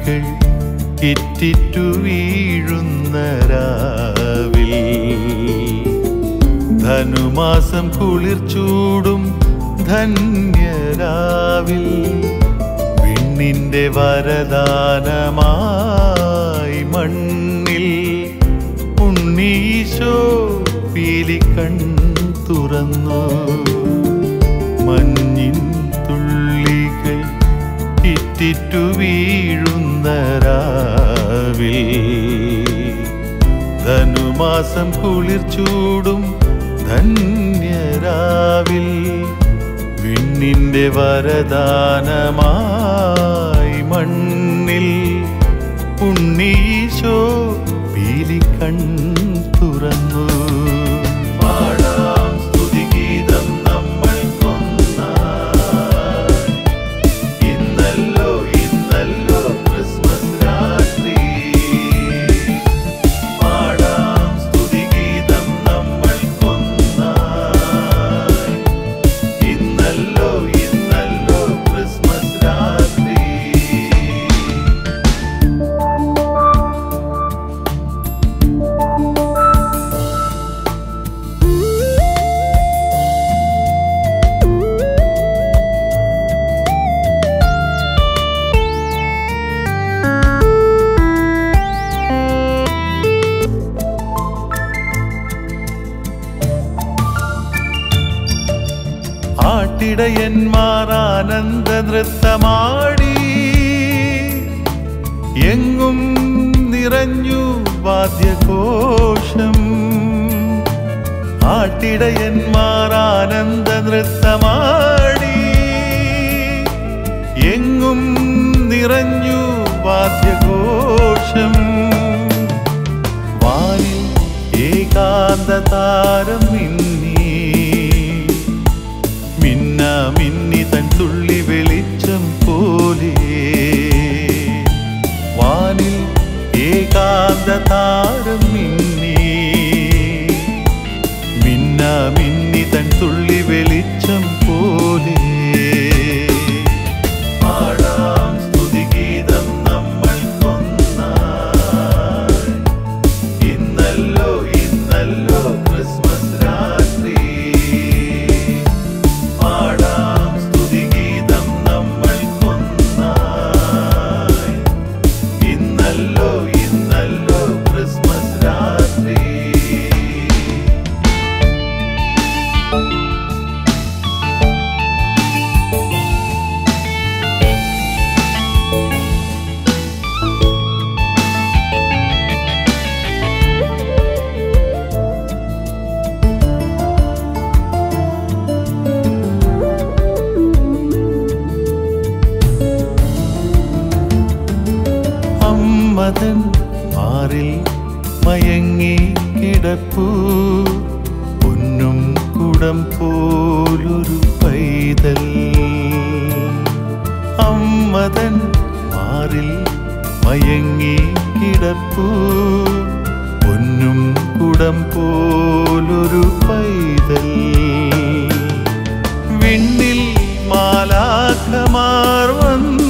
തുള്ളികൾ ഇറ്റിറ്റു വീഴുന്ന രാവിൽ ധനുമാസം കുളിർ ചൂടും ധന്യരാവിൽ വിണ്ണിന്റെ വരദാനമായി മണ്ണിൽ ഉണ്ണീശോ പീലിക്കൺ തുറന്നു മഞ്ഞിൻ തുള്ളികൾ ഇറ്റിറ്റു വീഴുന്ന രാവിൽ ധനുമാസം കുളിർ ചൂടും ധന്യരാവിൽ വിണ്ണിന്റെ വരദാനമായി മണ്ണിൽ ഉണ്ണീശോ പീലിക്കൺ തുറന്നു പാടാം സ്തുതിഗീതം നമ്മൾ ഇന്നല്ലോ ഇന്നല്ലോ ക്രിസ്മസ് രാത്രി പാടാം സ്തുതിഗീതം നമ്മൾ ഇന്നല്ലോ ഇന്നല്ലോ ക്രിസ്മസ് രാത്രി ആട്ടിടയന്മാർ ആനന്ദ നൃത്തമാടി എങ്ങും നിറഞ്ഞു വാദ്യഘോഷം ആട്ടിടയന്മാർ ആനന്ദ നൃത്തമാടി എങ്ങും നിറഞ്ഞു വാദ്യഘോഷം വാനിൽ ഏകാന്ത താരം മിന്നി മിന്ന മിന്നി തൻ തുള്ളി വെളിച്ചം പോലെ വാനിൽ ഏകാന്ത താരം മിന്നി മിന്ന മിന്നി തൻ തുള്ളി വെളിച്ചം പോലെ പാടാം സ്തുതിഗീതം നമ്മൾ ഇന്നല്ലോ ഇന്നല്ലോ ക്രിസ്മസ് രാത്രി പാടാം സ്തുതിഗീതം നമ്മൾ ഇന്നല്ലോ ഇന്നല്ലോ ക്രിസ്മസ് രാത്രി അമ്മതൻ മാറിൽ മയങ്ങി കിടപ്പൂ പൊന്നും കുടം പോലൊരു പൈതൽ അമ്മതൻ മാറിൽ മയങ്ങി കിടപ്പൂ പൊന്നും കുടം പോലൊരു പൈതൽ വിണ്ണിൽ മാലാഖമാർ വന്നു